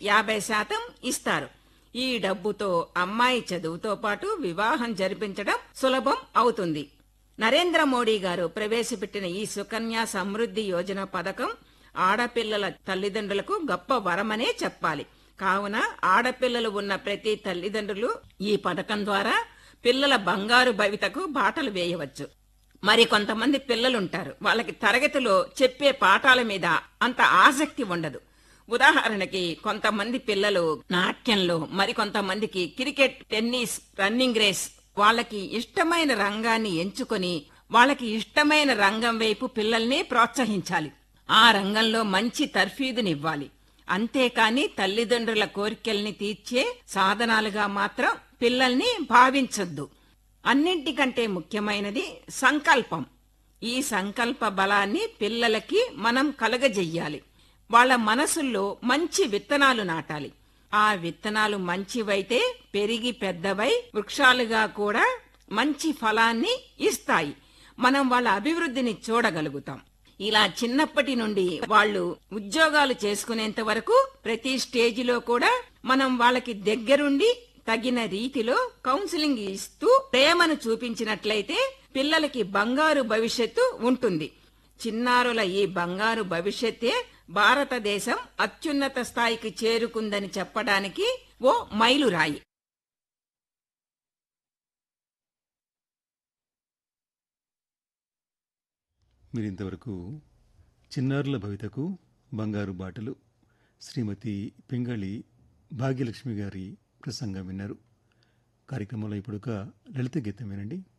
యాభై శాతం ఇస్తారు ఈ డబ్బుతో అమ్మాయి చదువుతో పాటు వివాహం జరిపించడం సులభం అవుతుంది నరేంద్ర మోడీ గారు ప్రవేశపెట్టిన ఈ సుకన్య సమృద్ధి యోజన పథకం ఆడపిల్లల తల్లిదండ్రులకు గొప్ప వరమనే చెప్పాలి కావున ఆడపిల్లలు ఉన్న ప్రతి తల్లిదండ్రులు ఈ పథకం ద్వారా పిల్లల బంగారు భవితకు బాటలు వేయవచ్చు మరి కొంతమంది పిల్లలుంటారు వాళ్ళకి తరగతిలో చెప్పే పాఠాల మీద అంత ఆసక్తి ఉండదు ఉదాహరణకి కొంతమంది పిల్లలు నాట్యంలో మరి కొంతమందికి క్రికెట్ టెన్నిస్ రన్నింగ్ రేస్ వాళ్ళకి ఇష్టమైన రంగాన్ని ఎంచుకొని వాళ్ళకి ఇష్టమైన రంగం వైపు పిల్లల్ని ప్రోత్సహించాలి ఆ రంగంలో మంచి తర్ఫీదునివ్వాలి అంతేకాని తల్లిదండ్రుల కోరికల్ని తీర్చే సాధనాలుగా మాత్రం పిల్లల్ని భావించొద్దు అన్నింటికంటే ముఖ్యమైనది సంకల్పం ఈ సంకల్ప బలాన్ని పిల్లలకి మనం కలగజెయ్యాలి వాళ్ళ మనసుల్లో మంచి విత్తనాలు నాటాలి ఆ విత్తనాలు మంచివైతే పెరిగి పెద్దవై వృక్షాలుగా కూడా మంచి ఫలాన్ని ఇస్తాయి మనం వాళ్ళ అభివృద్ధిని చూడగలుగుతాం ఇలా చిన్నప్పటి నుండి వాళ్ళు ఉద్యోగాలు చేసుకునేంత వరకు ప్రతి స్టేజిలో కూడా మనం వాళ్ళకి దగ్గరుండి తగిన రీతిలో కౌన్సిలింగ్ ఇస్తూ ప్రేమను చూపించినట్లయితే పిల్లలకి బంగారు భవిష్యత్తు ఉంటుంది చిన్నారుల ఈ బంగారు భవిష్యత్తే భారతదేశం అత్యున్నత స్థాయికి చేరుకుందని చెప్పడానికి ఓ మైలురాయి మీరు ఇంతవరకు చిన్నారుల భవితకు బంగారు బాటలు శ్రీమతి పింగళి భాగ్యలక్ష్మి గారి ప్రసంగం విన్నారు కార్యక్రమంలో ఇప్పుడుక లలిత గీతం వినండి